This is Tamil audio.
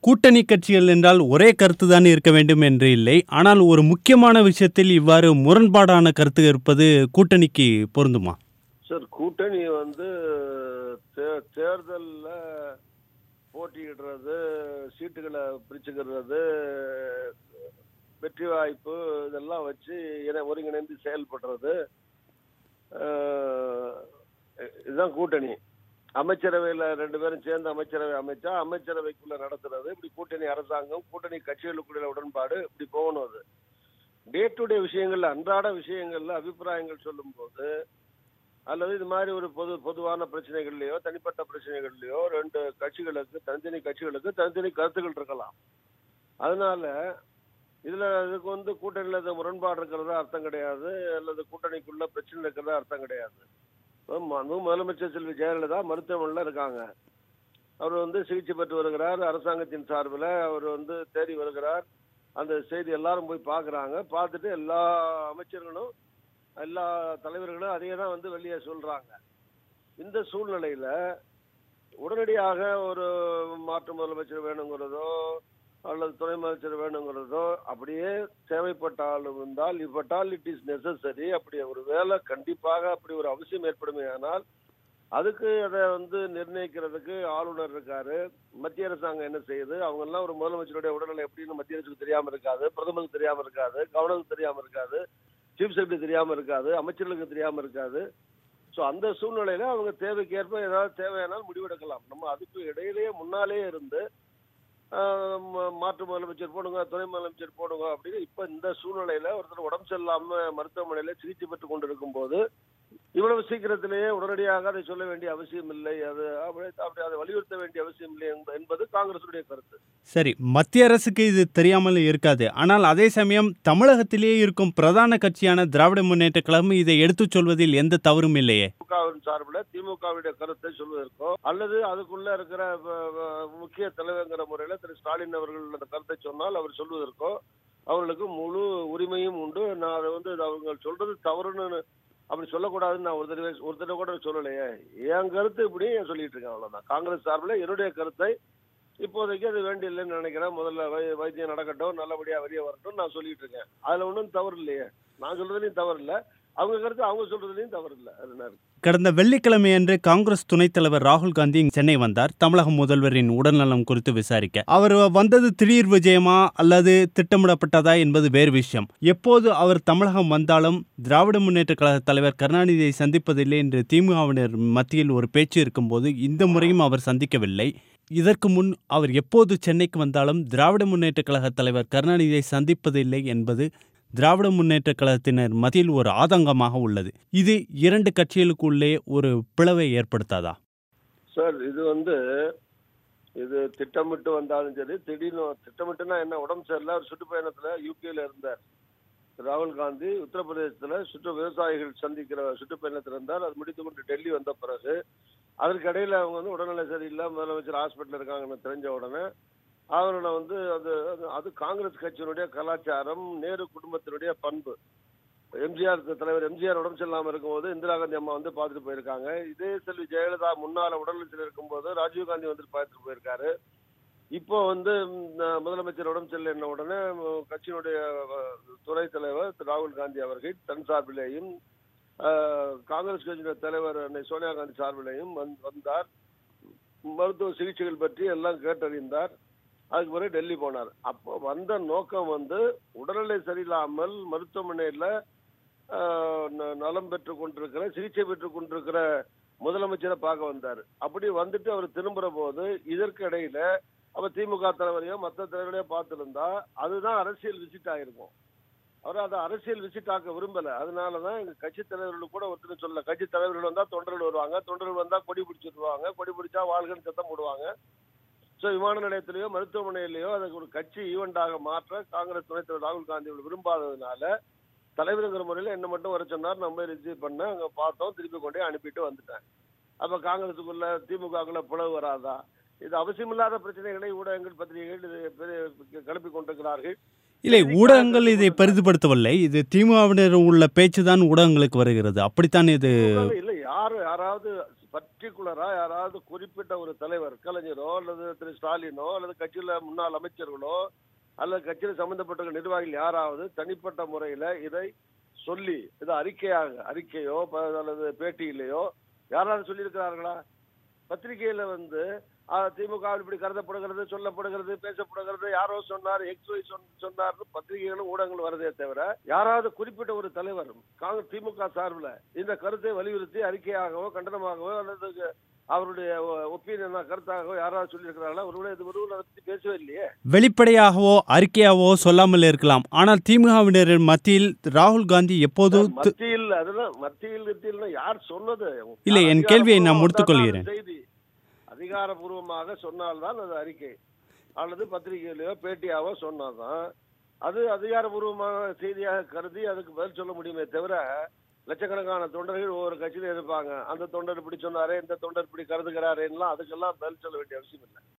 கூட்டணி கட்சிகள் என்றால் ஒரே கருத்து தான் இருக்க வேண்டும் என்று இல்லை ஆனால் ஒரு முக்கியமான விஷயத்தில் இவ்வாறு முரண்பாடான கருத்து இருப்பது கூட்டணிக்கு பொருந்துமா சார் கூட்டணி வந்து தே- தேர்தல்ல போட்டியிடுறது சீட்டுகளை பிரிச்சுக்கிறது வெற்றி வாய்ப்பு இதெல்லாம் வச்சு இணை- ஒருங்கிணைந்து செயல்படுறது அஹ், இதுதான் கூட்டணி அமைச்சரவையில் ரெண்டு பேரும் சேர்ந்து அமைச்சரவை அமைச்சா அமைச்சரவைக்குள்ள நடத்துறது இப்படி கூட்டணி அரசாங்கம் கூட்டணி கட்சிகளுக்குள்ள உடன்பாடு இப்படி போகணும் அது டே டு டே விஷயங்கள்ல அன்றாட விஷயங்கள்ல அபிப்பிராயங்கள் சொல்லும்போது அல்லது இது மாதிரி ஒரு பொது பொதுவான பிரச்சனைகள்லயோ தனிப்பட்ட பிரச்சனைகள்லயோ ரெண்டு கட்சிகளுக்கு தனித்தனி கட்சிகளுக்கு தனித்தனி கருத்துக்கள் இருக்கலாம் அதனால இதுல இதுக்கு வந்து கூட்டணியில இது முரண்பாடு இருக்கிறதா அர்த்தம் கிடையாது அல்லது கூட்டணிக்குள்ள பிரச்சனை இருக்கிறதா அர்த்தம் கிடையாது இப்ப மு- முதலமைச்சர் செல்வி ஜெயலலிதா மருத்துவமனையில் இருக்காங்க அவர் வந்து சிகிச்சை பெற்று வருகிறார் அரசாங்கத்தின் சார்பில் அவர் வந்து தேடி வருகிறார் அந்த செய்தி எல்லாரும் போய் பார்க்குறாங்க பார்த்துட்டு எல்லா அமைச்சர்களும் எல்லா தலைவர்களும் அதே தான் வந்து வெளியே சொல்றாங்க இந்த சூழ்நிலையில உடனடியாக ஒரு மாற்று முதலமைச்சர் வேணுங்கிறதோ அல்லது துணை முதலமைச்சர் வேணுங்கிறதோ அப்படியே தேவைப்பட்டாலும் இருந்தால் இப்பட்டால் இட் இஸ் நெசசரி அப்படி ஒரு வேலை கண்டிப்பாக அப்படி ஒரு அவசியம் ஏற்படுமே ஆனால் அதுக்கு அதை வந்து நிர்ணயிக்கிறதுக்கு ஆளுநர் இருக்காரு மத்திய அரசாங்கம் என்ன செய்யுது அவங்க எல்லாம் ஒரு முதலமைச்சருடைய உடல்நிலை எப்படின்னு மத்திய அரசுக்கு தெரியாம இருக்காது பிரதமருக்கு தெரியாம இருக்காது கவர்னருக்கு தெரியாம இருக்காது சீஃப் செக்ரட்டரி தெரியாம இருக்காது அமைச்சர்களுக்கு தெரியாம இருக்காது ஸோ அந்த சூழ்நிலையில அவங்க தேவைக்கு ஏற்ப ஏதாவது தேவையானால் முடிவெடுக்கலாம் நம்ம அதுக்கு இடையிலேயே முன்னாலேயே இருந்து ஆஹ், ம- மாற்று முதலமைச்சர் போடுங்க துணை முதலமைச்சர் போடுங்க அப்படின்னு இப்ப இந்த சூழ்நிலையில ஒருத்தர் உடம்பு சரியில்லாம மருத்துவமனையில சிகிச்சை பெற்றுக் கொண்டிருக்கும் போது இவ்வளவு சீக்கிரத்திலேயே உடனடியாக அதை சொல்ல வேண்டிய அவசியம் இல்லை அது அப்படி அப்படி அதை வலியுறுத்த வேண்டிய அவசியம் இல்லை என்ப- என்பது காங்கிரசுடைய கருத்து சரி மத்திய அரசுக்கு இது தெரியாமல் இருக்காது ஆனால் அதே சமயம் தமிழகத்திலேயே இருக்கும் பிரதான கட்சியான திராவிட முன்னேற்ற கழகம் இதை எடுத்துச் சொல்வதில் எந்த தவறும் இல்லையே திமுகவின் சார்பில் திமுகவுடைய கருத்தை சொல்வதற்கோ அல்லது அதுக்குள்ள இருக்கிற வ- வ- முக்கிய தலைவர்ங்கிற முறையில திரு ஸ்டாலின் அவர்கள் அந்த கருத்தை சொன்னால் அவர் சொல்வதற்கோ அவர்களுக்கு முழு உரிமையும் உண்டு நான் அதை வந்து இது அவங்க சொல்றது தவறுன்னு அப்படி சொல்லக்கூடாதுன்னு நான் ஒரு தடவை ஒரு தடவை கூட சொல்லலையே என் கருத்து இப்படி சொல்லிட்டு இருக்கேன் அவ்வளவுதான் காங்கிரஸ் சார்பில் என்னுடைய கருத்தை இப்போதைக்கு அது வேண்டியில்லைன்னு நினைக்கிறேன் முதல்ல வை வைத்தியம் நடக்கட்டும் நல்லபடியா வெளியே வரட்டும் நான் சொல்லிட்டு இருக்கேன் அதுல ஒன்றும் தவறு இல்லையே நான் சொல்றதுலயும் தவறு இல்லை அவங்க கருத்து அவங்க சொல்றதுலயும் தவறு இல்லை அது என்ன இருக்கு? கடந்த வெள்ளிக்கிழமையன்று காங்கிரஸ் துணைத் தலைவர் ராகுல் காந்தி சென்னை வந்தார் தமிழக முதல்வரின் உடல்நலம் குறித்து விசாரிக்க அவர் வந்தது திடீர் விஜயமா அல்லது திட்டமிடப்பட்டதா என்பது வேறு விஷயம் எப்போது அவர் தமிழகம் வந்தாலும் திராவிட முன்னேற்ற கழக தலைவர் கருணாநிதியை சந்திப்பதில்லை என்று திமுகவினர் மத்தியில் ஒரு பேச்சு இருக்கும்போது இந்த முறையும் அவர் சந்திக்கவில்லை இதற்கு முன் அவர் எப்போது சென்னைக்கு வந்தாலும் திராவிட முன்னேற்ற கழக தலைவர் கருணாநிதியை சந்திப்பதில்லை என்பது திராவிட முன்னேற்ற கழகத்தினர் மத்தியில் ஒரு ஆதங்கமாக உள்ளது இது இரண்டு கட்சிகளுக்குள்ளே ஒரு பிளவை ஏற்படுத்தாதா சார் இது வந்து இது திட்டமிட்டு வந்தாலும் சரி திடீர்னு திட்டமிட்டுனா என்ன உடம்பு சரியில்லை ஒரு சுற்றுப்பயணத்துல யூகேல இருந்தார் ராகுல் காந்தி உத்தரப்பிரதேசத்துல சுற்று விவசாயிகள் சந்திக்கிற சுற்றுப்பயணத்தில் இருந்தார் அது முடித்து கொண்டு டெல்லி வந்த பிறகு அதற்கு இடையில அவங்க வந்து உடல்நிலை சரியில்லை முதலமைச்சர் ஹாஸ்பிட்டல் இருக்காங்கன்னு தெரிஞ்ச உடனே அவர்களை வந்து அது அது- அது காங்கிரஸ் கட்சியினுடைய கலாச்சாரம் நேரு குடும்பத்தினுடைய பண்பு எம்ஜிஆர் தலைவர் எம்ஜிஆர் உடம்பு சரியில்லாம இருக்கும்போது இந்திரா காந்தி அம்மா வந்து பார்த்துட்டு போயிருக்காங்க இதே செல்வி ஜெயலலிதா முன்னால உடல்நலத்தில் இருக்கும்போது ராஜீவ் காந்தி வந்துட்டு பார்த்துட்டு போயிருக்காரு இப்போ வந்து ம், முதலமைச்சர் உடம்பு சரியில்லை உடனே ம், கட்சியினுடைய அஹ், துணைத் தலைவர் திரு ராகுல் காந்தி அவர்கள் தன் சார்பிலேயும் அஹ், காங்கிரஸ் கட்சியினுடைய தலைவர் அன்னை சோனியா காந்தி சார்பிலேயும் வந்து- வந்தார் மருத்துவ சிகிச்சைகள் பற்றி எல்லாம் கேட்டறிந்தார் அதுக்கு பிறகு டெல்லி போனார் அப்போ வந்த நோக்கம் வந்து உடல்நிலை சரியில்லாமல் மருத்துவமனையில் ஆஹ் ந- நலம் பெற்று கொண்டிருக்கிற சிகிச்சை பெற்று கொண்டிருக்கிற முதலமைச்சரை பார்க்க வந்தார் அப்படி வந்துட்டு அவர் திரும்புற போது இதற்கு இடையில அவர் திமுக தலைவரையோ மற்ற தலைவரையோ பார்த்திருந்தா அதுதான் அரசியல் விசிட் ஆயிருக்கும் அவர் அதை அரசியல் விசிட் ஆக்க விரும்பல அதனாலதான் எங்க கட்சி தலைவர்கள் கூட ஒருத்தர் சொல்லல கட்சி தலைவர்கள் வந்தா தொண்டர்கள் வருவாங்க தொண்டர்கள் வந்தா கொடி பிடிச்சிருவாங்க கொடி பிடிச்சா வாழ்கன்னு சத்தம் போடுவாங்க ஸோ விமான நிலையத்திலேயோ மருத்துவமனையிலேயோ அதுக்கு ஒரு கட்சி ஈவெண்டாக மாற்ற காங்கிரஸ் துணைத் தலைவர் ராகுல் காந்தி அவர்கள் விரும்பாததுனால தலைவருங்கிற முறையில் என்ன மட்டும் வர சொன்னார் நம்ம ரிசீவ் பண்ண அங்கே பார்த்தோம் திருப்பி கொண்டே அனுப்பிட்டு வந்துட்டேன் அப்போ காங்கிரஸுக்குள்ள திமுகக்குள்ள பிளவு வராதா இது அவசியமில்லாத பிரச்சனைகளை ஊடகங்கள் பத்திரிகைகள் இது பெரிய- கிளப்பி கொண்டிருக்கிறார்கள் இல்லை ஊடகங்கள் இதை பெரிதுபடுத்தவில்லை இது திமுகவினர் உள்ள பேச்சு தான் ஊடகங்களுக்கு வருகிறது அப்படித்தான் இது இல்ல யாரு யாராவது பர்டிகுலரா யாராவது குறிப்பிட்ட ஒரு தலைவர் கலைஞரோ அல்லது திரு ஸ்டாலினோ அல்லது கட்சியில முன்னாள் அமைச்சர்களோ அல்லது கட்சியில் சம்பந்தப்பட்ட நிர்வாகிகள் யாராவது தனிப்பட்ட முறையில இதை சொல்லி இது அறிக்கையாக அறிக்கையோ ப- அல்லது பேட்டியிலேயோ யாராவது சொல்லியிருக்கிறார்களா பத்திரிகையில வந்து ஆஹ், திமுக வில் இப்படி கருதப்படுகிறது சொல்லப்படுகிறது பேசப்படுகிறது யாரோ சொன்னார் எக்ஸ் ஒய் சொன்னார்னு பத்திரிகைகளும் ஊடகங்களும் வருதே தவிர யாராவது குறிப்பிட்ட ஒரு தலைவர் காங்கிரஸ் திமுக சார்பில் இந்த கருத்தை வலியுறுத்தி அறிக்கையாகவோ கண்டனமாகவோ அல்லது அவருடைய ஒப்பீனியன் கருத்தாகவோ யாராவது சொல்லியிருக்கிறாங்களா ஒருவேளை இது ஒருவர் அதை பத்தி பேசவே இல்லையே வெளிப்படையாகவோ அறிக்கையாகவோ சொல்லாமல் இருக்கலாம் ஆனால் திமுகவினரின் மத்தியில் ராகுல் காந்தி எப்போது தி- மத்தியில் அதெல்லாம் மத்தியில் மத்தியில் யார் சொன்னது இல்லை, என் கேள்வியை நான் அதிகாரப்பூர்வமா முடித்துக் கொள்கிறேன். வந்தாதான் செய்தி அதிகாரபூர்வமாக சொன்னால்தான் அது அறிக்கை அல்லது பத்திரிகையிலயோ பேட்டியாவோ சொன்னாதான் அது அதிகாரபூர்வமான செய்தியாக கருதி அதுக்கு பதில் சொல்ல முடியுமே தவிர லட்சக்கணக்கான தொண்டர்கள் ஒவ்வொரு கட்சியிலும் இருப்பாங்க அந்த தொண்டர் இப்படி சொன்னாரே இந்த தொண்டர் இப்படி கருதுகிறாரேன்னா அதுக்கெல்லாம் பதில் சொல்ல வேண்டிய அவசியம் இல்லை